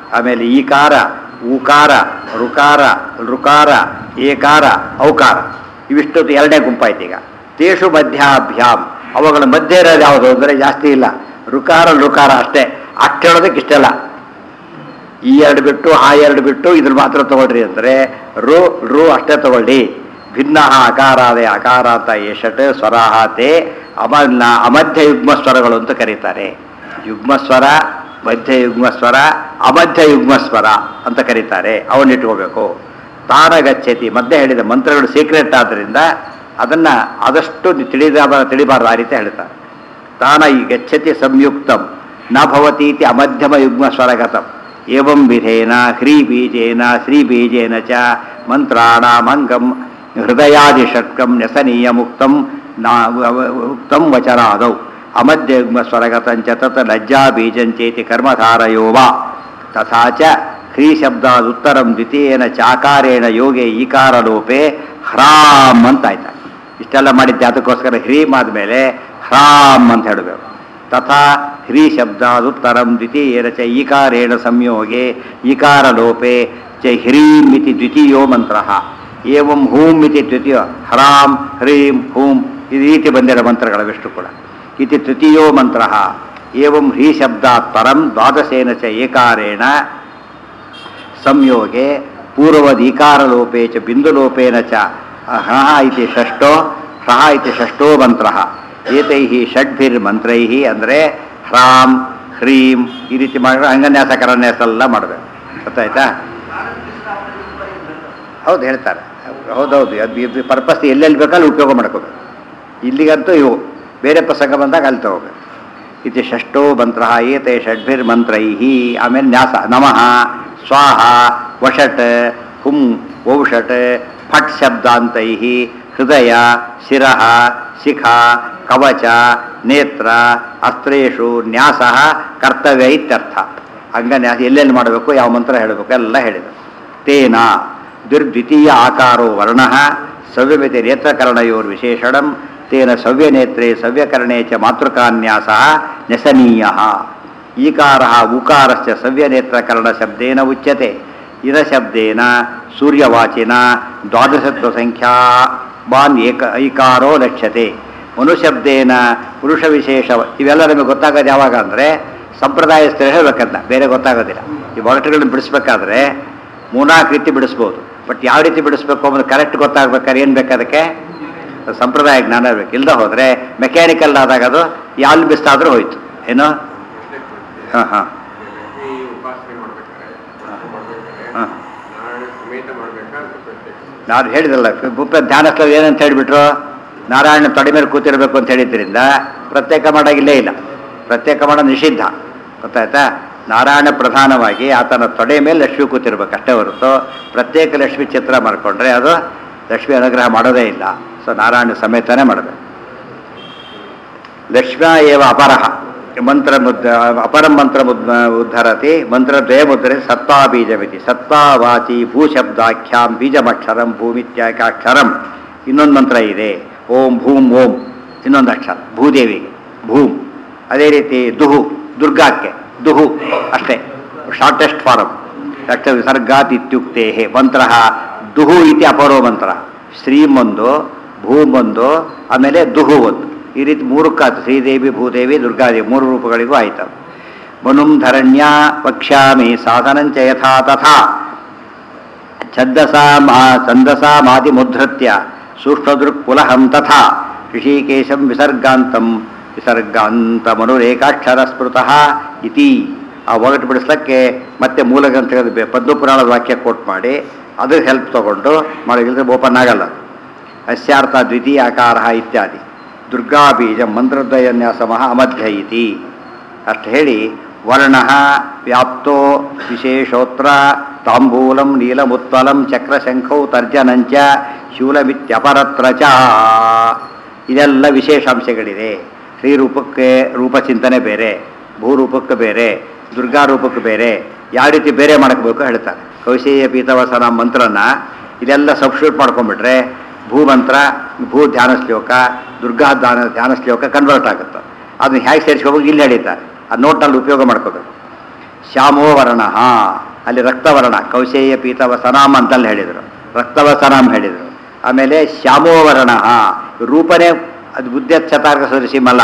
ಆಮೇಲೆ ಈಕಾರ ಉಕಾರ ಋಕಾರ ಋಕಾರ ಏಕಾರ ಔಕಾರ ಇವಿಷ್ಟು ಎರಡನೇ ಗುಂಪಾಯ್ತು ಈಗ ತೇಷು ಮಧ್ಯಾಭ್ಯಾಮ್ ಅವುಗಳ ಮಧ್ಯೆ ಇರೋದು ಯಾವುದು ಅಂದರೆ ಜಾಸ್ತಿ ಇಲ್ಲ ಋಕಾರ ಲುಕಾರ ಅಷ್ಟೇ ಅಷ್ಟೇಳೋದಕ್ಕೆ ಇಷ್ಟೆಲ್ಲ ಈ ಎರಡು ಬಿಟ್ಟು ಆ ಎರಡು ಬಿಟ್ಟು ಇದ್ರ ಮಾತ್ರ ತಗೊಳ್ರಿ ಅಂದರೆ ರು ರು ಅಷ್ಟೇ ತಗೊಳ್ಳಿ ಭಿನ್ನ ಅಕಾರಾದೆ ಅಕಾರಾತ ಏಷಟ್ ಸ್ವರಾಹ ತೇ ಅಮನ್ನ ಅಮಧ್ಯ ಯುಗ್ಮ ಸ್ವರಗಳು ಅಂತ ಕರೀತಾರೆ ಯುಗ್ಮ ಸ್ವರ ಮಧ್ಯ ಯುಗ್ಮ ಸ್ವರ ಅಮಧ್ಯ ಯುಗ್ಮ ಸ್ವರ ಅಂತ ಕರೀತಾರೆ ಅವನ್ನ ಇಟ್ಕೋಬೇಕು ತಾನ ಗಚ್ಚತಿ ಮಧ್ಯೆ ಹೇಳಿದ ಮಂತ್ರಗಳು ಸೀಕ್ರೆಟ್ ಆದ್ದರಿಂದ ಅದನ್ನ ಆದಷ್ಟು ತಿಳಿದ ತಿಳಿಬಾರ್ದು ಆ ರೀತಿ ಹೇಳ್ತಾರೆ ತಾನ ಈ ಗಚ್ಚತಿ ಸಂಯುಕ್ತಂ ನ ಭವತೀತಿ ಅಮಧ್ಯಮ ಯುಗ್ಮ ಸ್ವರಗತಂ ಏವಂ ವಿಧೇನ ಹ್ರೀಬೀಜೇನ ಶ್ರೀಬೀಜೇನ ಚ ಮಂತ್ರಾಣಾಮಂಗಂ ಹೃದಯಾದಿಷಟ್ಕಂ ನ್ಯಸನೀಯ ಮುಕ್ತಂ ನಾ ಉಕ್ತಂ ವಚನಾದೌ ಅಮಧ್ಯ ಯುಗ್ಮ ಸ್ವರಗತಂಚ ತತ್ ಲಜ್ಜಾ ಬೀಜಂಚೇತಿ ಕರ್ಮಧಾರಯೋ ವಾ ತಥಾ ಚ ಹ್ರೀ ಶಬ್ದಾದುತ್ತರಂ ದ್ವಿತೀಯೇನ ಚಾಕಾರೇಣ ಯೋಗೆ ಈಕಾರಲೋಪೆ ಹ್ರಾಮ್ ಅಂತ ಆಯ್ತಾ ಇಷ್ಟೆಲ್ಲ ಮಾಡಿದ್ದೆ ಅದಕ್ಕೋಸ್ಕರ ಹ್ರೀಮ್ ಆದಮೇಲೆ ಹ್ರಾಮ್ ಅಂತ ಹೇಳಬೇಕು ತಥಾ ಹ್ರೀ ಶಬ್ದಾದುತ್ತರಂ ದ್ವಿತೀಯೇನ ಚ ಈಕಾರೇಣ ಸಂಯೋಗೆ ಈಕಾರಲೋಪೆ ಚ ಹ್ರೀಂ ಇತಿ ದ್ವಿತೀಯೋ ಮಂತ್ರ ಏವಂ ಹೂಂ ಇತಿ ದ್ವಿತೀಯ ಹ್ರಾಂ ಹ್ರೀಂ ಹೂಂ ಈ ರೀತಿ ಬಂದಿರೋ ಮಂತ್ರಗಳವೆಷ್ಟು ಕೂಡ ಇತಿ ತೃತೀಯೋ ಮಂತ್ರ ಏವಂ ಹ್ರೀ ಶಬ್ದಾತ್ ಪರಂ ದ್ವಾದಶೇನ ಚ ಏಕಾರೇಣ ಸಂಯೋಗೆ ಪೂರ್ವದೀಕಾರಲೋಪೆ ಚ ಬಿಂದುಲೋಪೇನ ಚ ಹ್ರಃ ಇತಿ ಷಷ್ಟೋ ಹ್ರಃ ಇತಿ ಷಷ್ಟೋ ಮಂತ್ರ ಏತೈ ಷಡ್ಭಿರ್ ಮಂತ್ರೈ ಅಂದರೆ ಹ್ರಾಂ ಹ್ರೀಂ ಈ ರೀತಿ ಮಾಡಿದ್ರೆ ಅಂಗನ್ಯಾಸ ಕರನ್ಯಾಸ ಎಲ್ಲ ಮಾಡಬೇಕು ಗೊತ್ತಾಯ್ತಾ ಹೌದು ಹೇಳ್ತಾರೆ ಹೌದೌದು ಅದು ಇದು ಪರ್ಪಸ್ ಎಲ್ಲೆಲ್ಲಿ ಬೇಕಲ್ಲಿ ಉಪಯೋಗ ಮಾಡ್ಕೋಬೇಕು ಇಲ್ಲಿಗಂತೂ ಇವು ಬೇರೆ ಪ್ರಸಂಗ ಬಂದಾಗ ಅಲ್ಲಿ ತಗೋಬೇಕು ಇದು ಷಷ್ಟೋ ಮಂತ್ರ ಏತೆ ಷಡ್ಭಿರ್ ಮಂತ್ರೈ ಆಮೇಲೆ ನ್ಯಾಸ ನಮಃ ಸ್ವಾಹ ವಷಟ್ ಹುಂ ಔಷಟ್ ಫಟ್ ಶಬ್ದಾಂತೈ ಹೃದಯ ಶಿರಃ ಶಿಖ ಕವಚ ನೇತ್ರ ಅಸ್ತ್ರೇಷು ನ್ಯಾಸ ಕರ್ತವ್ಯ ಇತ್ಯರ್ಥ ಅಂಗನ್ಯಾಸ ಎಲ್ಲೆಲ್ಲಿ ಮಾಡಬೇಕು ಯಾವ ಮಂತ್ರ ಹೇಳಬೇಕು ಎಲ್ಲ ಹೇಳಿದರು ತೇನ ದುರ್ದ್ವಿತೀಯ ಆಕಾರೋ ವರ್ಣ ಸವ್ಯಮಿತಿ ನೇತ್ರಕರಣಯೋರ್ವಿಶೇಷಣಂ ತೇನ ಸವ್ಯನೇತ್ರೇ ಸವ್ಯಕರಣೆ ಚ ಮಾತೃಕಾನ್ಯಾಸ ನ್ಯಸನೀಯ ಈಕಾರ ಉಕಾರಸ್ಯ ಸವ್ಯನೇತ್ರಕರಣಶಬ್ದೇನ ಉಚ್ಯತೆ ಇದ ಶಬ್ದೇನ ಸೂರ್ಯವಾಚಿನ ದ್ವಾದಶತ್ವ ಸಂಖ್ಯಾವಾನ್ ಏಕ ಐಕಾರೋ ಲಕ್ಷ್ಯತೆ ಮನುಶಬ್ದೇನ ಪುರುಷ ವಿಶೇಷ ಇವೆಲ್ಲ ನಮಗೆ ಗೊತ್ತಾಗೋದು ಯಾವಾಗ ಅಂದರೆ ಸಂಪ್ರದಾಯಸ್ಥರು ಹೇಳಬೇಕಂತ ಬೇರೆ ಗೊತ್ತಾಗೋದಿಲ್ಲ ಈ ಒಗಟುಗಳನ್ನ ಬಿಡಿಸ್ಬೇಕಾದ್ರೆ ಮೂರ್ನಾಲ್ಕು ರೀತಿ ಬಿಡಿಸ್ಬೋದು ಬಟ್ ಯಾವ ರೀತಿ ಬಿಡಿಸ್ಬೇಕು ಅನ್ನೋದು ಕರೆಕ್ಟ್ ಗೊತ್ತಾಗ್ಬೇಕಾದ್ರೆ ಏನು ಬೇಕು ಅದಕ್ಕೆ ಸಂಪ್ರದಾಯ ಜ್ಞಾನ ಇರಬೇಕು ಇಲ್ಲದೆ ಹೋದರೆ ಮೆಕ್ಯಾನಿಕಲ್ ಆದಾಗ ಅದು ಯಾಲ್ ಬಿಸ್ತಾದ್ರೂ ಹೋಯ್ತು ಏನು ಹಾಂ ಹಾಂ ಈ ಉಪಾಸನೆ ಮಾಡ್ಬೇಕಾದ್ರೆ ವ್ರತ ಮಾಡ್ಬೇಕಾದ್ರೆ ಹಾಂ ನಾರಾಯಣ ಸಮೇತ ಮಾಡ್ಬೇಕಾ ಅಂತ ಪ್ರತ್ಯೇಕ ನಾನು ಹೇಳಿದಲ್ಲ ಗುಪ್ತ ಧ್ಯಾನ ಸ್ಥಳ ಏನಂತ ಹೇಳಿಬಿಟ್ರು ನಾರಾಯಣ ತೊಡೆ ಮೇಲೆ ಕೂತಿರ್ಬೇಕು ಅಂತ ಹೇಳಿದ್ರಿಂದ ಪ್ರತ್ಯೇಕ ಮಾಡೋಗಿಲ್ಲೇ ಇಲ್ಲ ಪ್ರತ್ಯೇಕ ಮಾಡೋ ನಿಷಿದ್ಧ ಗೊತ್ತಾಯ್ತಾ ನಾರಾಯಣ ಪ್ರಧಾನವಾಗಿ ಆತನ ತೊಡೆ ಮೇಲೆ ಲಕ್ಷ್ಮಿ ಕೂತಿರ್ಬೇಕು ಅಷ್ಟೇ ಹೊರತು ಪ್ರತ್ಯೇಕ ಲಕ್ಷ್ಮಿ ಚಿತ್ರ ಮಾಡಿಕೊಂಡ್ರೆ ಅದು ಲಕ್ಷ್ಮಿ ಅನುಗ್ರಹ ಮಾಡೋದೇ ಇಲ್ಲ ಸೊ ನಾರಾಯಣ ಸಮೇತನೇ ಮಾಡಬೇಕು ಲಕ್ಷ್ಮ್ಯಾ ಏವ ಅಪರಃ ಮಂತ್ರ ಮುದ್ ಅಪರಂ ಮಂತ್ರ ಮುದ್ ಉದ್ಧರತಿ ಮಂತ್ರದ್ವಯ ಮುದ್ರೆ ಸತ್ತಾ ಬೀಜಮಿತಿ ಸತ್ತಾ ವಾಚಿ ಭೂಶಬ್ದಾಖ್ಯಾಂ ಬೀಜಮಕ್ಷರಂ ಭೂಮಿತ್ಯಾಕಾಕ್ಷರಂ ಇನ್ನೊಂದು ಮಂತ್ರ ಇದೆ ಓಂ ಭೂಮ್ ಓಂ ಇನ್ನೊಂದು ಅಕ್ಷರ ಭೂದೇವಿಗೆ ಭೂಮ್ ಅದೇ ರೀತಿ ದುಹು ದುರ್ಗಾಕ್ಕೆ ದುಹು ಅಷ್ಟೇ ಶಾರ್ಟೆಸ್ಟ್ ಫಾರಮ್ ಅಕ್ಷರ ವಿಸರ್ಗಾತ್ ಇತ್ಯುಕ್ತೆ ಮಂತ್ರ ದುಹು ಇತಿ ಅಪರೋ ಮಂತ್ರ ಶ್ರೀಮ್ ಒಂದು ಭೂಮ್ ಒಂದು ಆಮೇಲೆ ದುಹು ಒಂದು ಈ ರೀತಿ ಮೂರಕ್ಕಾಯ್ತು ಶ್ರೀದೇವಿ ಭೂದೇವಿ ದುರ್ಗಾದೇವಿ ಮೂರು ರೂಪಗಳಿಗೂ ಆಯ್ತು ಮನುಂ ಧರಣ್ಯ ವಕ್ಷ್ಯಾಮಿ ಸಾಧನಂಚ ಯಥಾ ತಥಾ ಛಂದಸಾ ಮಾ ಛಂದಸಾ ಮಾತಿ ಮುದ್ಧೃತ್ಯ ಸೂಕ್ಷ್ಮದೃಕ್ ಪುಲಹಂ ತಥಾ ಋಷಿಕೇಶಂ ವಿಸರ್ಗಾಂತಂ ವಿಸರ್ಗಾಂತಮನುರೇಕಾಕ್ಷರ ಸ್ಮೃತಃ ಇತಿ ಆ ಒಗಟು ಬಿಡಿಸ್ಲಿಕ್ಕೆ ಮತ್ತೆ ಮೂಲ ಗ್ರಂಥಗಳ ಬೆ- ಪದ್ಮಪುರಾಣದ ವಾಕ್ಯ ಕೋಟ್ ಮಾಡಿ ಅದ್ರ ಹೆಲ್ಪ್ ತಗೊಂಡು ಮಾಡಿದ್ರೆ ಓಪನ್ ಆಗಲ್ಲ ಅಸ್ಯಾರ್ಥ ದ್ವಿತೀಯ ಆಕಾರ ಇತ್ಯಾದಿ ದುರ್ಗಾ ಬೀಜ ಮಂತ್ರದ್ವಯನ್ಯಾಸಮಃ ಅಮಧ್ಯ ಇತಿ ಅಷ್ಟು ಹೇಳಿ ವರ್ಣ ವ್ಯಾಪ್ತೋ ವಿಶೇಷೋತ್ರ ತಾಂಬೂಲಂ ನೀಲಮುತ್ಪಲಂ ಚಕ್ರಶಂಖೌ ತರ್ಜನಂಚ ಶೂಲಮಿತ್ಯಪರತ್ರ ಚ ಇದೆಲ್ಲ ವಿಶೇಷಾಂಶಗಳಿದೆ ಶ್ರೀರೂಪಕ್ಕೆ ರೂಪಚಿಂತನೆ ಬೇರೆ ಭೂರೂಪಕ್ಕೆ ಬೇರೆ ದುರ್ಗಾ ರೂಪಕ್ಕೆ ಬೇರೆ ಯಾವ ರೀತಿ ಬೇರೆ ಮಾಡಬೇಕು ಹೇಳ್ತಾರೆ ಕೌಶೇಯ ಪೀತವಸನ ಮಂತ್ರನ ಇದೆಲ್ಲ ಸಬ್ಸ್ಟ್ಯೂಟ್ ಮಾಡ್ಕೊಂಡ್ಬಿಟ್ರೆ ಭೂಮಂತ್ರ ಭೂ ಧ್ಯಾನ ಶ್ಲೋಕ ದುರ್ಗಾ ಧ್ಯಾನ ಧ್ಯಾನ ಶ್ಲೋಕ ಕನ್ವರ್ಟ್ ಆಗುತ್ತೆ ಅದನ್ನ ಹೇಗೆ ಸೇರಿಸ್ಕೋಬೇಕು ಇಲ್ಲಿ ಹೇಳಿದ್ದಾರೆ ಆ ನೋಟ್ನಲ್ಲಿ ಉಪಯೋಗ ಮಾಡ್ಕೋಬೇಕು ಶ್ಯಾಮೋ ವರ್ಣ ಅಲ್ಲಿ ರಕ್ತವರ್ಣ ಕೌಶೇಯ ಪೀತವಸನಾಮ್ ಅಂತಲ್ಲಿ ಹೇಳಿದರು ರಕ್ತವಸನಾಮ್ ಹೇಳಿದರು ಆಮೇಲೆ ಶ್ಯಾಮೋ ವರ್ಣ ರೂಪನೇ ಅದು ಬುದ್ಧಚ್ಛತಾರ್ಗ ಸದೃಶಿ ಮಲ್ಲ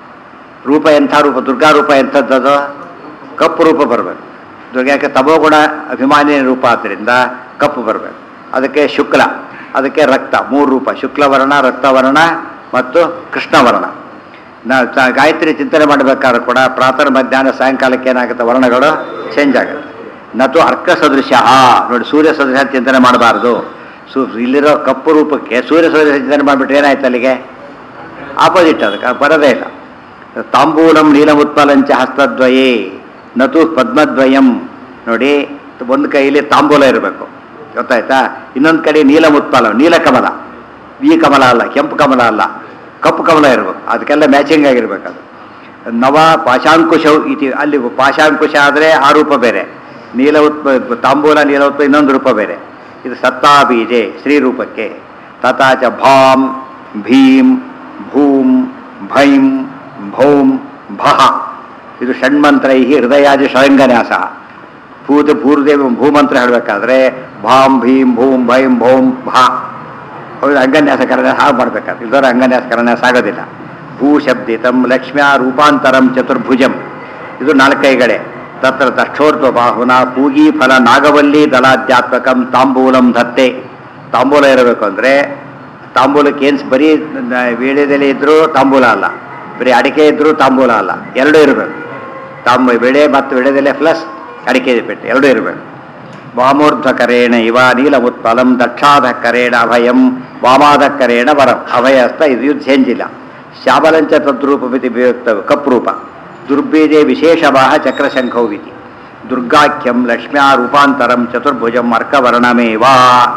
ರೂಪ ಎಂಥ ರೂಪ ದುರ್ಗಾ ರೂಪ ಎಂಥದ್ದದು ಕಪ್ಪು ರೂಪ ಬರಬೇಕು ದುರ್ಗಾಕ್ಕೆ ತಮೋಗುಣ ಅಭಿಮಾನಿ ರೂಪ ಆದ್ದರಿಂದ ಕಪ್ಪು ಬರಬೇಕು ಅದಕ್ಕೆ ಶುಕ್ಲ ಅದಕ್ಕೆ ರಕ್ತ ಮೂರು ರೂಪ ಶುಕ್ಲವರ್ಣ ರಕ್ತವರ್ಣ ಮತ್ತು ಕೃಷ್ಣವರ್ಣ ನಾವು ಸ- ಗಾಯತ್ರಿ ಚಿಂತನೆ ಮಾಡಬೇಕಾದ್ರೂ ಕೂಡ ಪ್ರಾತಃ ಮಧ್ಯಾಹ್ನ ಸಾಯಂಕಾಲಕ್ಕೆ ಏನಾಗುತ್ತೆ ವರ್ಣಗಳು ಚೇಂಜ್ ಆಗುತ್ತೆ ನತು ಅರ್ಕ ಸದೃಶ ನೋಡಿ ಸೂರ್ಯ ಸದೃಶ ಚಿಂತನೆ ಮಾಡಬಾರ್ದು ಸು ಇಲ್ಲಿರೋ ಕಪ್ಪು ರೂಪಕ್ಕೆ ಸೂರ್ಯ ಸದೃಶ ಚಿಂತನೆ ಮಾಡಿಬಿಟ್ರೆ ಏನಾಯ್ತು ಅಲ್ಲಿಗೆ ಆಪೋಸಿಟ್ ಅದಕ್ಕೆ ಬರೋದೇ ಇಲ್ಲ ತಾಂಬೂಲಂ ನೀಲಮುತ್ಪಲಂಚ ಹಸ್ತದ್ವಯೇ ನತು ಪದ್ಮದ್ವಯಂ ನೋಡಿ ಒಂದು ಕೈಯಲ್ಲಿ ತಾಂಬೂಲ ಇರಬೇಕು ಗೊತ್ತಾಯ್ತಾ ಇನ್ನೊಂದು ಕಡೆ ನೀಲಮುತ್ಪಲ ನೀಲಕಮಲ ಈ ಕಮಲ ಅಲ್ಲ ಕೆಂಪು ಕಮಲ ಅಲ್ಲ ಕಪ್ಪು ಕಮಲ ಇರಬೇಕು ಅದಕ್ಕೆಲ್ಲ ಮ್ಯಾಚಿಂಗ್ ಆಗಿರ್ಬೇಕು ಅದು ನವ ಪಾಶಾಂಕುಶವು ಇತಿ ಅಲ್ಲಿ ಪಾಶಾಂಕುಶ ಆದರೆ ಆ ರೂಪ ಬೇರೆ ನೀಲ ಉತ್ಪ ತಾಂಬೂಲ ನೀಲ ಉತ್ಪ ಇನ್ನೊಂದು ರೂಪ ಬೇರೆ ಇದು ಸತ್ತಾ ಬೀಜೆ ಶ್ರೀ ರೂಪಕ್ಕೆ ತಥಾಚ ಭಾಂ ಭೀಂ ಭೂಂ ಭೈಂ ಭೌಂ ಭಹ ಇದು ಷಣ್ಮಂತ್ರೈ ಹೃದಯಾದಿ ಷಡಂಗನ್ಯಾಸ ಭೂತ ಭೂರ್ದೇವ ಭೂಮಂತ್ರ ಹೇಳಬೇಕಾದ್ರೆ ಭಾಂ ಭೀಂ ಭೂಂ ಭೈಂ ಭೌಂ ಭ ಹೌದು ಅಂಗನ್ಯಾಸ ಕರನ್ಯಾಸ ಹಾಗೆ ಮಾಡ್ಬೇಕಾದ್ರೆ ಇಲ್ದವ್ರ ಅಂಗನ್ಯಾಸ ಕರನ್ಯಾಸ ಆಗೋದಿಲ್ಲ ಭೂ ಶಬ್ದಿತಂ ಲಕ್ಷ್ಮ್ಯ ರೂಪಾಂತರಂ ಚತುರ್ಭುಜಂ ಇದು ನಾಲ್ಕೈಗಡೆ ತತ್ರ ದಕ್ಷೋರ್ಧ್ವ ಬಾಹುನ ಪೂಗಿ ಫಲ ನಾಗವಲ್ಲಿ ದಲಾಧ್ಯಾತ್ಮಕಂ ತಾಂಬೂಲಂ ಧತ್ತೆ ತಾಂಬೂಲ ಇರಬೇಕು ಅಂದರೆ ತಾಂಬೂಲಕ್ಕೆ ಏನು ಬರೀ ನ- ವೀಳ್ಯದೆಲೆ ಇದ್ದರೂ ತಾಂಬೂಲ ಅಲ್ಲ ಬರೀ ಅಡಿಕೆ ಇದ್ದರೂ ತಾಂಬೂಲ ಅಲ್ಲ ಎರಡೂ ಇರಬೇಕು ತಾಂಬ ಬೆಳೆ ಮತ್ತು ಬೆಳೆದೆಲೆ ಪ್ಲಸ್ ಅಡಿಕೆ ಪೆಟ್ಟು ಎರಡೂ ಇರಬೇಕು ವಾಮೂರ್ಧ್ವಕರೇಣ ಇವ ನೀಲಮುತ್ಪಲಂ ದಕ್ಷಾಧಕರೇಣ ಅಭಯಂ ವಾಮಾಧಕರೇಣ ವರಂ ಅಭಯಸ್ಥ ಇದು ಇದು ಚೇಂಜ್ ಇಲ್ಲ ಶ್ಯಾಮಲಂಚ ತದ್ರೂಪಮಿತಿ ವಿಯುಕ್ತ ಕಪ್ ರೂಪ ದುರ್ಬೀಜೆ ವಿಶೇಷವಾಹ ಚಕ್ರಶಂಖೌವಿತಿ ದುರ್ಗಾಖ್ಯಂ ಲಕ್ಷ್ಮ್ಯಾ ರೂಪಾಂತರಂ ಚತುರ್ಭುಜಂ ಅರ್ಕವರ್ಣಮೇವಾ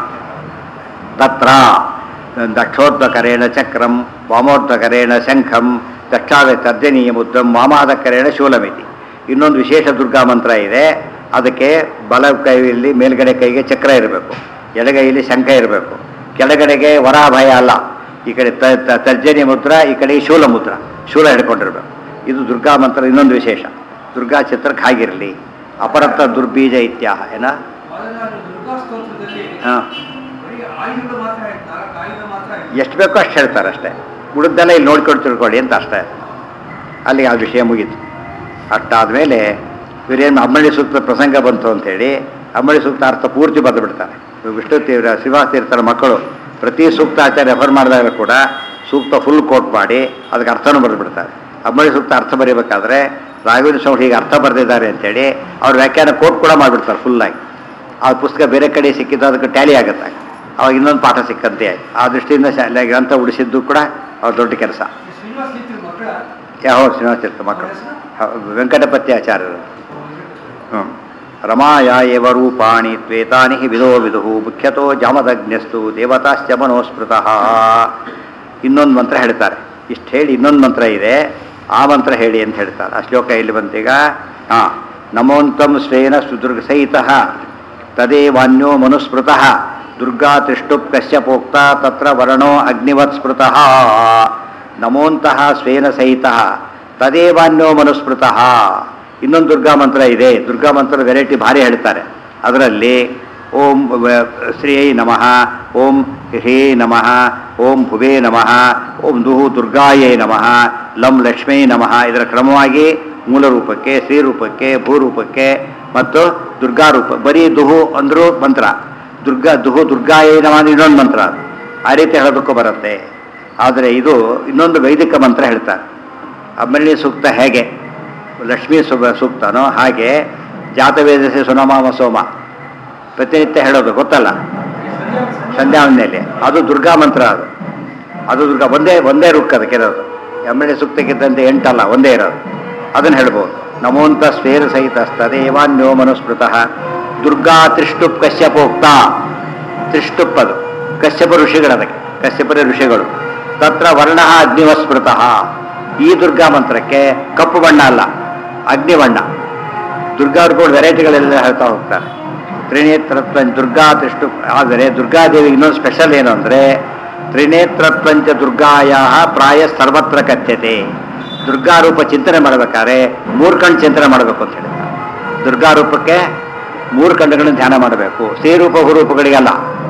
ತತ್ರ ದಕ್ಷೋರ್ಧ್ವಕರೇಣ ಚಕ್ರಂ ವಾಮೋರ್ಧ್ವಕರೇಣ ಶಂಖಂ ದಕ್ಷಾದ ತರ್ಜನೀಯ ಮುದ್ರಂ ವಾಮಾಧಕರೇಣ ಶೂಲಮಿತಿ ಇನ್ನೊಂದು ವಿಶೇಷ ದುರ್ಗಾ ಮಂತ್ರ ಇದೆ ಅದಕ್ಕೆ ಬಲ ಕೈಯಲ್ಲಿ ಮೇಲ್ಗಡೆ ಕೈಗೆ ಚಕ್ರ ಇರಬೇಕು ಎಡಗೈಯಲ್ಲಿ ಶಂಖ ಇರಬೇಕು ಕೆಳಗಡೆಗೆ ವರಾಭಯ ಅಲ್ಲ ಈ ಕಡೆ ತ ತ- ತರ್ಜನಿ ಮುದ್ರ ಈ ಕಡೆ ಶೂಲ ಮುದ್ರ ಶೂಲ ಹಿಡ್ಕೊಂಡಿರ್ಬೇಕು ಇದು ದುರ್ಗಾ ಮಂತ್ರ ಇನ್ನೊಂದು ವಿಶೇಷ ದುರ್ಗಾ ಚಿತ್ರಕ್ಕೆ ಹಾಗಿರಲಿ ಅಪರತ್ತ ದುರ್ಬೀಜ ಇತ್ಯಾಹ ಏನ ಅದನ್ನು ದುರ್ಗಾ ಸ್ತೋತ್ರದಲ್ಲಿ ಹಾಂ ಬರೀ ಆಯುಧ ಮಾತ್ರ ಹೇಳ್ತಾರೆ ಆಯುಧ ಮಾತ್ರ ಹೇಳ್ತಾರೆ. ಎಷ್ಟು ಬೇಕೋ ಅಷ್ಟು ಹೇಳ್ತಾರೆ ಅಷ್ಟೇ ಉಳಿದೆಲ್ಲ ಇಲ್ಲಿ ನೋಡ್ಕೊಂಡು ತಿಳ್ಕೊಳ್ಳಿ ಅಂತ ಅಷ್ಟೇ ಅಲ್ಲಿಗೆ ಆ ವಿಷಯ ಮುಗೀತು ಅಷ್ಟಾದಮೇಲೆ ಇವರೇನು ಅಮ್ಮಳಿ ಸೂಕ್ತ ಪ್ರಸಂಗ ಬಂತು ಅಂತೇಳಿ ಅಮ್ಮಳಿ ಸೂಕ್ತ ಅರ್ಥ ಪೂರ್ತಿ ಬರೆದು ಬಿಡ್ತಾರೆ ವಿಷ್ಣು ತೀವ್ರ ಶ್ರೀವಾಸ ತೀರ್ಥರ ಮಕ್ಕಳು ಪ್ರತಿ ಸೂಕ್ತ ಆಚಾರ್ಯ ರೆಫರ್ ಮಾಡಿದಾಗ ಕೂಡ ಸೂಕ್ತ ಫುಲ್ ಕೋಟ್ ಮಾಡಿ ಅದಕ್ಕೆ ಅರ್ಥನೂ ಬರೆದು ಬಿಡ್ತಾರೆ ಅಮ್ಮಳಿ ಸೂಕ್ತ ಅರ್ಥ ಬರೀಬೇಕಾದ್ರೆ ರಾಘವೇಂದ್ರ ಸ್ವಾಮಿ ಹೀಗೆ ಅರ್ಥ ಬರೆದಿದ್ದಾರೆ ಅಂತೇಳಿ ಅವ್ರ ವ್ಯಾಖ್ಯಾನ ಕೋಟ್ ಕೂಡ ಮಾಡಿಬಿಡ್ತಾರೆ ಫುಲ್ಲಾಗಿ ಆ ಪುಸ್ತಕ ಬೇರೆ ಕಡೆ ಸಿಕ್ಕಿದ್ದು ಅದಕ್ಕೆ ಟ್ಯಾಲಿ ಆಗುತ್ತೆ ಅವಾಗ ಇನ್ನೊಂದು ಪಾಠ ಸಿಕ್ಕಂತೆ ಆಯ್ತು ಆ ದೃಷ್ಟಿಯಿಂದ ಶಾಲೆ ಗ್ರಂಥ ಉಳಿಸಿದ್ದು ಕೂಡ ಅವ್ರ ದೊಡ್ಡ ಕೆಲಸ ಈ ಶ್ರೀನಿವಾಸ ತೀರ್ಥರ ಮಕ್ಕಳ ಯಾವ ಶ್ರೀನಿವಾಸ ತೀರ್ಥ ಮಕ್ಕಳು ಹೌದು, ವೆಂಕಟಪತಿ ಆಚಾರ್ಯರು ಹ್ಞೂ ರಮಾಯ ಏವ ರೂಪಾಣಿ ತ್ವೇತಾನಿ ಹಿ ವಿಧೋ ವಿದುಹು ಮುಖ್ಯತೋ ಜಾಮದಗ್ನ್ಯಸ್ತು ದೇವತಾಶ್ಚ ಮನೋಸ್ಮೃತಃ ಇನ್ನೊಂದು ಮಂತ್ರ ಹೇಳ್ತಾರೆ ಇಷ್ಟು ಹೇಳಿ ಇನ್ನೊಂದು ಮಂತ್ರ ಇದೆ ಆ ಮಂತ್ರ ಹೇಳಿ ಅಂತ ಹೇಳ್ತಾರೆ ಆ ಶ್ಲೋಕ ಇಲ್ಲಿ ಬಂತೀಗ ಹಾಂ ನಮೋಂತಂ ಶ್ರೇನ ಸುದುರ್ಗ ಸಹಿತ ತದೇವಾನ್ಯೋ ಮನುಸ್ಮೃತಃ ದುರ್ಗಾ ತ್ರಿಷ್ಟುಪ್ ಕಶ್ಯಪೋಕ್ತ ತತ್ರ ವರ್ಣೋ ಅಗ್ನಿವತ್ ಸ್ಮೃತಃ ನಮೋಂತಹ ಸ್ವೇನ ಸಹಿತ ತದೇವಾನ್ಯೋ ಮನುಸ್ಮೃತಃ ಇನ್ನೊಂದು ದುರ್ಗಾ ಮಂತ್ರ ಇದೆ ದುರ್ಗಾ ಮಂತ್ರ ವೆರೈಟಿ ಭಾರಿ ಹೇಳ್ತಾರೆ ಅದರಲ್ಲಿ ಓಂ ವ- ಶ್ರೀಯೈ ನಮಃ ಓಂ ಹೇ ನಮಃ ಓಂ ಭುವೇ ನಮಃ ಓಂ ದುಹು ದುರ್ಗಾಯೇ ನಮಃ ಲಂ ಲಕ್ಷ್ಮೀ ನಮಃ ಇದರ ಕ್ರಮವಾಗಿ ಮೂಲ ರೂಪಕ್ಕೆ ಶ್ರೀ ರೂಪಕ್ಕೆ ಭೂರೂಪಕ್ಕೆ ಮತ್ತು ದುರ್ಗಾ ರೂಪ ಬರೀ ದುಹು ಅಂದರೂ ಮಂತ್ರ ದುರ್ಗಾ ದುಹು ದುರ್ಗಾಯೇ ನಮಃ ಅಂದ್ರೆ ಇನ್ನೊಂದು ಮಂತ್ರ ಅದು ಆ ರೀತಿ ಹೇಳೋದಕ್ಕೂ ಬರುತ್ತೆ ಆದರೆ ಇದು ಇನ್ನೊಂದು ವೈದಿಕ ಮಂತ್ರ ಹೇಳ್ತಾರೆ ಅಮ್ಮಳ್ಳಿ ಸೂಕ್ತ ಹೇಗೆ ಲಕ್ಷ್ಮೀ ಸುಬ ಸೂಕ್ತನೋ ಹಾಗೆ ಜಾತವೇದಸೆ ಸುನಮಾಮ ಸೋಮ ಪ್ರತಿನಿತ್ಯ ಹೇಳೋದು ಗೊತ್ತಲ್ಲ ಸಂಧ್ಯಾವಂದನೆಯಲ್ಲಿ ಅದು ದುರ್ಗಾ ಮಂತ್ರ ಅದು ಅದು ದುರ್ಗಾ ಒಂದೇ ಒಂದೇ ರುಕ್ ಅದಕ್ಕೆ ಇರೋದು ಎಮ್ಮಳೆ ಸೂಕ್ತಕ್ಕಿದ್ದಂತೆ ಎಂಟಲ್ಲ ಒಂದೇ ಇರೋದು ಅದನ್ನು ಹೇಳ್ಬೋದು ನಮೋಂತ ಸ್ವೇರ ಸಹಿತ ತದೇವಾನ್ಯೋ ಮನುಸ್ಮೃತಃ ದುರ್ಗಾ ತ್ರಿಷ್ಟುಪ್ ಕಶ್ಯಪೋಕ್ತ ತ್ರಿಷ್ಟುಪ್ ಅದು ಕಶ್ಯಪ ಋಷಿಗಳು ಅದಕ್ಕೆ ಕಶ್ಯಪರ ಋಷಿಗಳು ತತ್ರ ವರ್ಣ ಅಗ್ನಿವಸ್ಮೃತಃ ಈ ದುರ್ಗಾ ಮಂತ್ರಕ್ಕೆ ಕಪ್ಪು ಬಣ್ಣ ಅಲ್ಲ ಅಗ್ನಿ ಬಣ್ಣ ದುರ್ಗಾ ಕೂಡ ವೆರೈಟಿಗಳೆಲ್ಲ ಹೇಳ್ತಾ ಹೋಗ್ತಾರೆ ತ್ರಿನೇತ್ರತ್ವ ದುರ್ಗಾ ತ್ರಿಷ್ಟು ಆದರೆ ದುರ್ಗಾದೇವಿ ಇನ್ನೊಂದು ಸ್ಪೆಷಲ್ ಏನು ಅಂದರೆ ತ್ರಿನೇತ್ರತ್ವಂಚ ದುರ್ಗಾಯ ಪ್ರಾಯ ಸರ್ವತ್ರ ಕಥ್ಯತೆ ದುರ್ಗಾ ರೂಪ ಚಿಂತನೆ ಮಾಡಬೇಕಾದ್ರೆ ಮೂರು ಕಣ್ಣು ಚಿಂತನೆ ಮಾಡಬೇಕು ಅಂತ ಹೇಳ್ತಾರೆ ದುರ್ಗಾ ರೂಪಕ್ಕೆ ಮೂರು ಕಣ್ಣುಗಳನ್ನು ಧ್ಯಾನ ಮಾಡಬೇಕು ಶ್ರೀರೂಪ ಹುರೂಪಗಳಿಗೆಲ್ಲ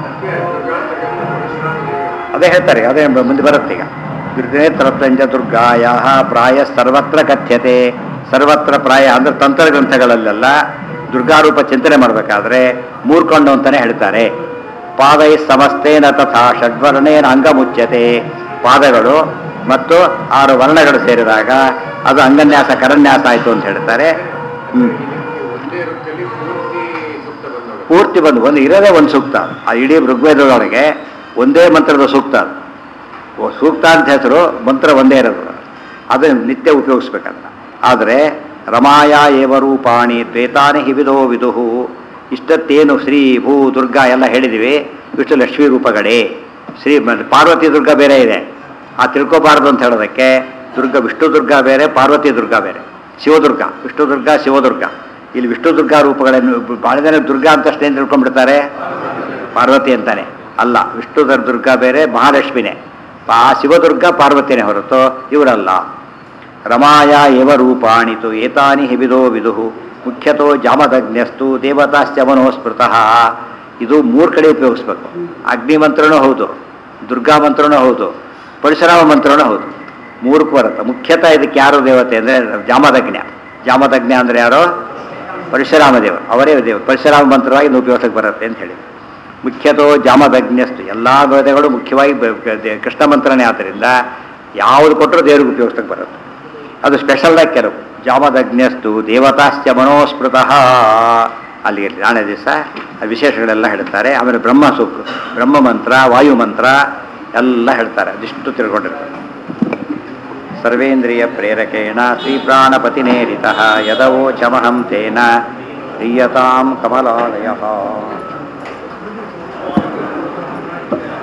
ಅದೇ ಹೇಳ್ತಾರೆ ಅದೇ ಮುಂದೆ ಬರುತ್ತೆ ಈಗ ದುರ್ಗೇತ್ರತ್ವಂಜ ದುರ್ಗಾಯ ಪ್ರಾಯ ಸರ್ವತ್ರ ಕಥ್ಯತೆ ಸರ್ವತ್ರ ಪ್ರಾಯ ಅಂದ್ರೆ ತಂತ್ರ ಗ್ರಂಥಗಳಲ್ಲೆಲ್ಲ ದುರ್ಗಾರೂಪ ಚಿಂತನೆ ಮಾಡಬೇಕಾದ್ರೆ ಮೂರು ಕಣ್ಣು ಅಂತಾನೆ ಹೇಳ್ತಾರೆ ಪಾದೈ ಸಮಸ್ತೇನ ತಥಾ ಷಡ್ವರ್ಣೇನ ಅಂಗಮುಚ್ಯತೆ ಪಾದಗಳು ಮತ್ತು ಆರು ವರ್ಣಗಳು ಸೇರಿದಾಗ ಅದು ಅಂಗನ್ಯಾಸ ಕರನ್ಯಾಸ ಆಯಿತು ಅಂತ ಹೇಳ್ತಾರೆ ಹ್ಮ್. ಒಂದೇ ರೂಪದಲ್ಲಿ ಪೂರ್ತಿ ಸೂಕ್ತ ಬಂದವರು ಪೂರ್ತಿ ಬಂದು ಒಂದು ಇರೋದೇ ಒಂದು ಸೂಕ್ತ ಆ ಇಡೀ ಋಗ್ವೇದದೊಳಗೆ ಒಂದೇ ಮಂತ್ರದ ಸೂಕ್ತ ಅದು ಓ, ಸೂಕ್ತ ಅಂತ ಹೆಸರು ಮಂತ್ರ ಒಂದೇ ಇರೋದು ಅದು ನಿತ್ಯ ಉಪಯೋಗಿಸ್ಬೇಕಂತ ಆದರೆ ರಮಾಯ ಏವ ರೂಪಾಣಿ ದ್ವೇತಾನಿ ಹಿವಿದೋ ವಿದುಹು ಇಷ್ಟತ್ತೇನು ಶ್ರೀ ಭೂ ದುರ್ಗಾ ಎಲ್ಲ ಹೇಳಿದಿವಿ ಇಷ್ಟು ಲಕ್ಷ್ಮೀ ರೂಪಗಳೇ ಶ್ರೀ ಮ- ಪಾರ್ವತಿ ದುರ್ಗ ಬೇರೆ ಇದೆ ಆ ತಿಳ್ಕೊಬಾರ್ದು ಅಂತ ಹೇಳೋದಕ್ಕೆ ದುರ್ಗ ವಿಷ್ಣು ದುರ್ಗ ಬೇರೆ ಪಾರ್ವತಿ ದುರ್ಗ ಬೇರೆ ಶಿವದುರ್ಗ ವಿಷ್ಣು ದುರ್ಗ ಶಿವದುರ್ಗ ಇಲ್ಲಿ ವಿಷ್ಣು ದುರ್ಗಾ ರೂಪಗಳನ್ನು ಭಾಳ ಜನ ದುರ್ಗಾ ಅಂತಷ್ಟೇ ಏನ್ ತಿಳ್ಕೊಂಡ್ಬಿಡ್ತಾರೆ ಪಾರ್ವತಿ ಅಂತಾನೆ ಅಲ್ಲ ವಿಷ್ಣು ದರ್- ದುರ್ಗ ಬೇರೆ ಮಹಾಲಕ್ಷ್ಮಿನೇ ಆ ಶಿವದುರ್ಗ ಪಾರ್ವತಿನೇ ಹೊರತು ಇವರಲ್ಲ ರಮಾಯ ಏವ ರೂಪಾಣಿತು ಏತಾನಿ ಹಿಬಿದೋ ವಿದುಹು ಮುಖ್ಯತೋ ಜಾಮದಗ್ನ್ಯಸ್ತು ದೇವತಾಶ್ಚ ಮನೋಸ್ಮೃತಃ ಇದು ಮೂರು ಕಡೆ ಉಪಯೋಗಿಸ್ಬೇಕು ಅಗ್ನಿ ಮಂತ್ರನೂ ಹೌದು ದುರ್ಗಾ ಮಂತ್ರನೂ ಹೌದು ಪರಶುರಾಮ ಮಂತ್ರನೂ ಹೌದು ಮೂರಕ್ಕೂ ಬರುತ್ತೆ ಮುಖ್ಯತಃ ಇದಕ್ಕೆ ಯಾರು ದೇವತೆ ಅಂದರೆ ಜಾಮದಗ್ನ್ಯ ಜಾಮದಗ್ನ್ಯ ಅಂದರೆ ಯಾರೋ ಪರಶುರಾಮ ದೇವರು ಅವರೇ ದೇವರು ಪರಶುರಾಮ ಮಂತ್ರವಾಗಿ ಇದು ಉಪಯೋಗಕ್ಕೆ ಬರುತ್ತೆ ಅಂತ ಹೇಳಿ ಮುಖ್ಯತೋ ಜಾಮದಗ್ನ್ಯಸ್ತು ಎಲ್ಲ ವೇದಗಳು ಮುಖ್ಯವಾಗಿ ಬ- ಬ- ದೇ- ಕೃಷ್ಣ ಮಂತ್ರನೇ ಆದ್ದರಿಂದ ಯಾವುದು ಕೊಟ್ಟರು ದೇವ್ರಿಗೆ ಉಪಯೋಗಿಸ್ತಕ್ಕೆ ಬರುತ್ತೆ ಅದು ಸ್ಪೆಷಲ್ ಆಗಿ ಕೆಲವು ಜಾಮದಗ್ನ್ಯಸ್ತು ದೇವತಾಶ್ಚ ಮನೋಸ್ಮೃತಃ ಅಲ್ಲಿ ನಾಳೆ ದಿವಸ ಆ ವಿಶೇಷಗಳೆಲ್ಲ ಹೇಳ್ತಾರೆ ಆಮೇಲೆ ಬ್ರಹ್ಮ ಸೂಕ್ ಬ್ರಹ್ಮ ಮಂತ್ರ ವಾಯು ಮಂತ್ರ ಎಲ್ಲ ಹೇಳ್ತಾರೆ ಅದಿಷ್ಟು ತಿಳ್ಕೊಂಡಿರ್ತಾರೆ ಸರ್ವೇಂದ್ರಿಯ ಪ್ರೇರಕೇಣ ಶ್ರೀಪ್ರಾಣಪತಿನೇರಿತ ಯದವೋಚಮಹಂ ತೇನ ಪ್ರೀಯತಾಂ ಕಮಲಾಲಯ